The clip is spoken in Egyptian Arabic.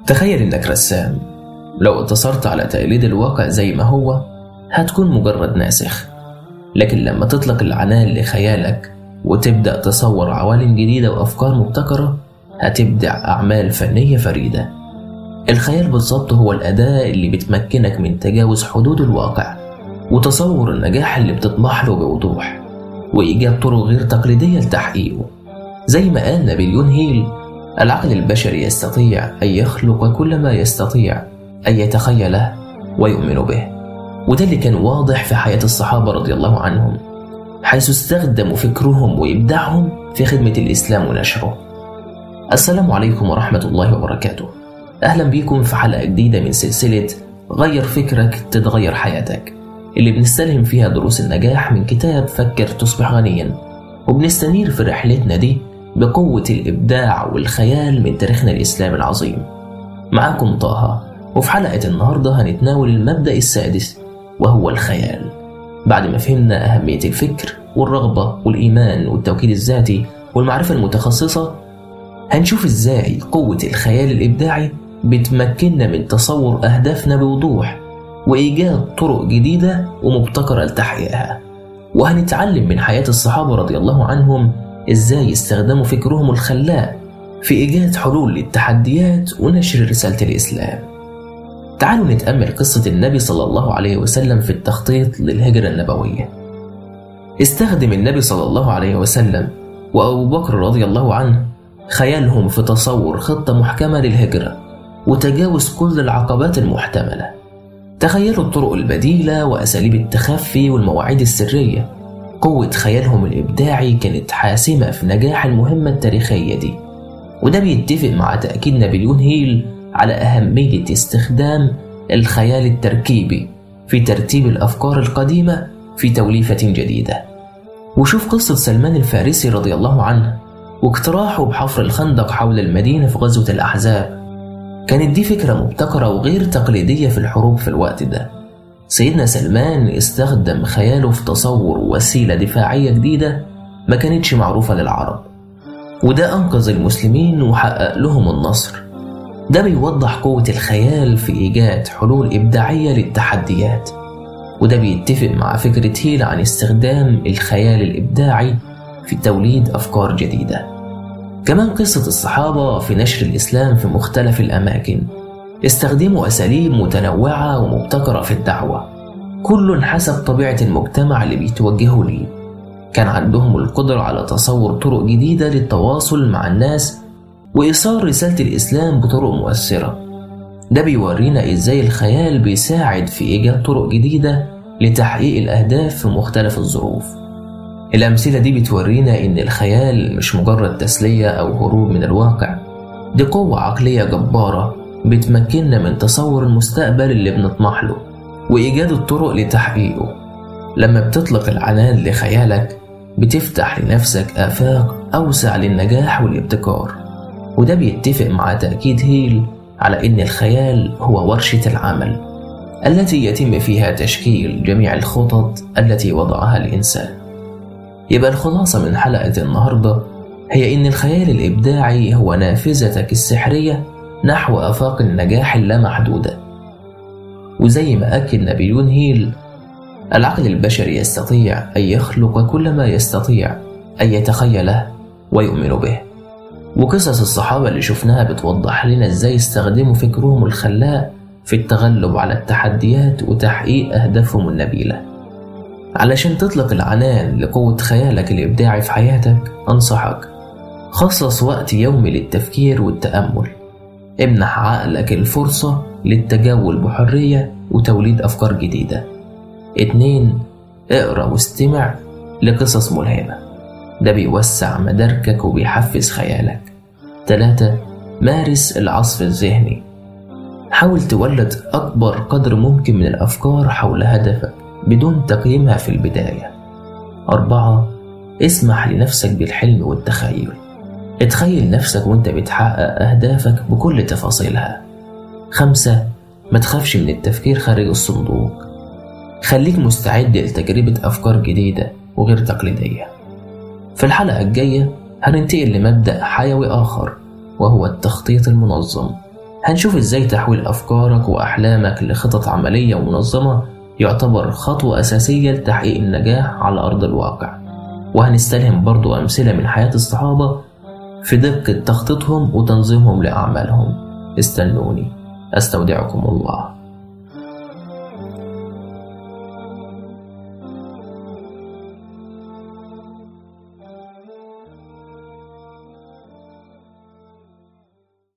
تخيل إنك رسام لو اقتصرت على تقليد الواقع زي ما هو هتكون مجرد ناسخ لكن لما تطلق العنان لخيالك وتبدأ تصور عوالم جديدة وأفكار مبتكرة هتبدع أعمال فنية فريدة الخيال بالظبط هو الأداة اللي بتمكنك من تجاوز حدود الواقع وتصور النجاح اللي بتطمح له بوضوح وإيجاد طرق غير تقليدية لتحقيقه زي ما قال نابليون هيل العقل البشري يستطيع أن يخلق كل ما يستطيع أن يتخيله ويؤمن به وده اللي كان واضح في حياة الصحابة رضي الله عنهم حيث استخدموا فكرهم وإبداعهم في خدمة الإسلام ونشره السلام عليكم ورحمة الله وبركاته أهلا بيكم في حلقة جديدة من سلسلة غير فكرك تتغير حياتك اللي بنستلهم فيها دروس النجاح من كتاب فكر تصبح غنيا وبنستنير في رحلتنا دي بقوة الإبداع والخيال من تاريخنا الإسلامي العظيم معاكم طه وفي حلقة النهاردة هنتناول المبدأ السادس وهو الخيال بعد ما فهمنا أهمية الفكر والرغبة والإيمان والتوكيد الذاتي والمعرفة المتخصصة هنشوف إزاي قوة الخيال الإبداعي بتمكننا من تصور أهدافنا بوضوح وإيجاد طرق جديدة ومبتكرة لتحقيقها وهنتعلم من حياة الصحابة رضي الله عنهم إزاي استخدموا فكرهم الخلاق في إيجاد حلول للتحديات ونشر رسالة الإسلام تعالوا نتأمل قصة النبي صلى الله عليه وسلم في التخطيط للهجرة النبوية استخدم النبي صلى الله عليه وسلم وأبو بكر رضي الله عنه خيالهم في تصور خطة محكمة للهجرة وتجاوز كل العقبات المحتملة تخيلوا الطرق البديلة وأساليب التخفي والمواعيد السرية قوة خيالهم الإبداعي كانت حاسمة في نجاح المهمة التاريخية دي وده بيتفق مع تأكيد نابليون هيل على أهمية استخدام الخيال التركيبي في ترتيب الأفكار القديمة في توليفة جديدة وشوف قصة سلمان الفارسي رضي الله عنه واقتراحه بحفر الخندق حول المدينة في غزوة الأحزاب كانت دي فكرة مبتكرة وغير تقليدية في الحروب في الوقت ده سيدنا سلمان استخدم خياله في تصور وسيلة دفاعية جديدة ما كانتش معروفة للعرب وده أنقذ المسلمين وحقق لهم النصر ده بيوضح قوة الخيال في إيجاد حلول إبداعية للتحديات وده بيتفق مع فكرة هيل عن استخدام الخيال الإبداعي في توليد أفكار جديدة كمان قصة الصحابة في نشر الإسلام في مختلف الأماكن استخدموا أساليب متنوعة ومبتكرة في الدعوة كل حسب طبيعة المجتمع اللي بيتوجهوا ليه كان عندهم القدرة على تصور طرق جديدة للتواصل مع الناس وإيصال رسالة الإسلام بطرق مؤثرة ده بيورينا إزاي الخيال بيساعد في إيجاد طرق جديدة لتحقيق الأهداف في مختلف الظروف الأمثلة دي بتورينا إن الخيال مش مجرد تسلية أو هروب من الواقع دي قوة عقلية جبارة بتمكننا من تصور المستقبل اللي بنطمح له وإيجاد الطرق لتحقيقه لما بتطلق العنان لخيالك بتفتح لنفسك آفاق أوسع للنجاح والابتكار وده بيتفق مع تأكيد هيل على إن الخيال هو ورشة العمل التي يتم فيها تشكيل جميع الخطط التي وضعها الإنسان يبقى الخلاصة من حلقة النهاردة هي إن الخيال الإبداعي هو نافذتك السحرية نحو آفاق النجاح اللامحدودة وزي ما أكد نابليون هيل العقل البشري يستطيع أن يخلق كل ما يستطيع أن يتخيله ويؤمن به وقصص الصحابة اللي شفناها بتوضح لنا ازاي استخدموا فكرهم الخلاق في التغلب على التحديات وتحقيق أهدافهم النبيلة علشان تطلق العنان لقوة خيالك الإبداعي في حياتك أنصحك خصص وقت يومي للتفكير والتأمل امنح عقلك الفرصة للتجول بحرية وتوليد أفكار جديدة اتنين اقرأ واستمع لقصص ملهمة ده بيوسع مداركك وبيحفز خيالك تلاتة مارس العصف الذهني حاول تولد أكبر قدر ممكن من الأفكار حول هدفك بدون تقييمها في البداية أربعة اسمح لنفسك بالحلم والتخيل اتخيل نفسك وانت بتحقق أهدافك بكل تفاصيلها خمسة ما تخافش من التفكير خارج الصندوق خليك مستعد لتجربة أفكار جديدة وغير تقليدية في الحلقة الجاية هننتقل لمبدأ حيوي آخر وهو التخطيط المنظم هنشوف ازاي تحويل أفكارك وأحلامك لخطط عملية ومنظمة يعتبر خطوة أساسية لتحقيق النجاح على أرض الواقع وهنستلهم برضو أمثلة من حياة الصحابة في دقة تخطيطهم وتنظيمهم لأعمالهم استنوني أستودعكم الله